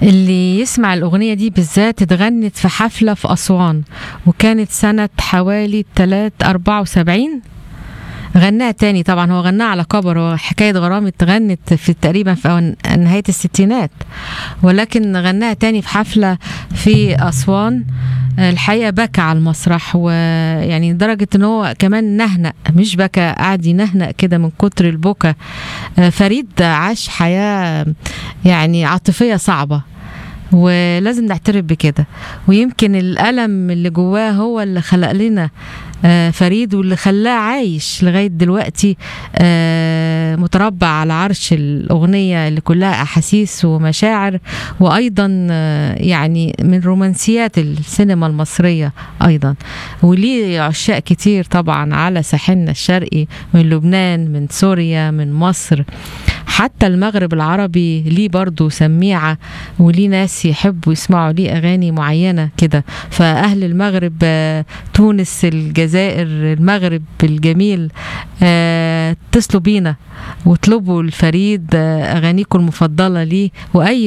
اللي يسمع الأغنية دي بالذات اتغنت في حفلة في أسوان وكانت سنة حوالي 374 غناها تاني طبعا هو غناها على كبر هو حكاية غرام اتغنت في تقريبا في أول- نهاية الستينات ولكن غناها تاني في حفلة في أسوان الحقيقة بكى على المسرح ويعني لدرجة ان هو كمان نهنق مش بكى قعد ينهنق كده من كتر البكا آه، فريد عاش حياة يعني عاطفية صعبة ولازم نعترف بكده ويمكن الألم اللي جواه هو اللي خلق لنا آه، فريد واللي خلاه عايش لغاية دلوقتي آه، متربع على عرش الأغنية اللي كلها أحاسيس ومشاعر وأيضا آه، يعني من رومانسيات السينما المصرية أيضا وليه عشاق كتير طبعا على ساحلنا الشرقي من لبنان من سوريا من مصر حتى المغرب العربي ليه برضو سميعة وليه ناس يحبوا يسمعوا ليه أغاني معينة كده فأهل المغرب آه، تونس الجزائر المغرب الجميل آه، اتصلوا بينا واطلبوا الفريد آه، أغانيكم المفضلة ليه وأي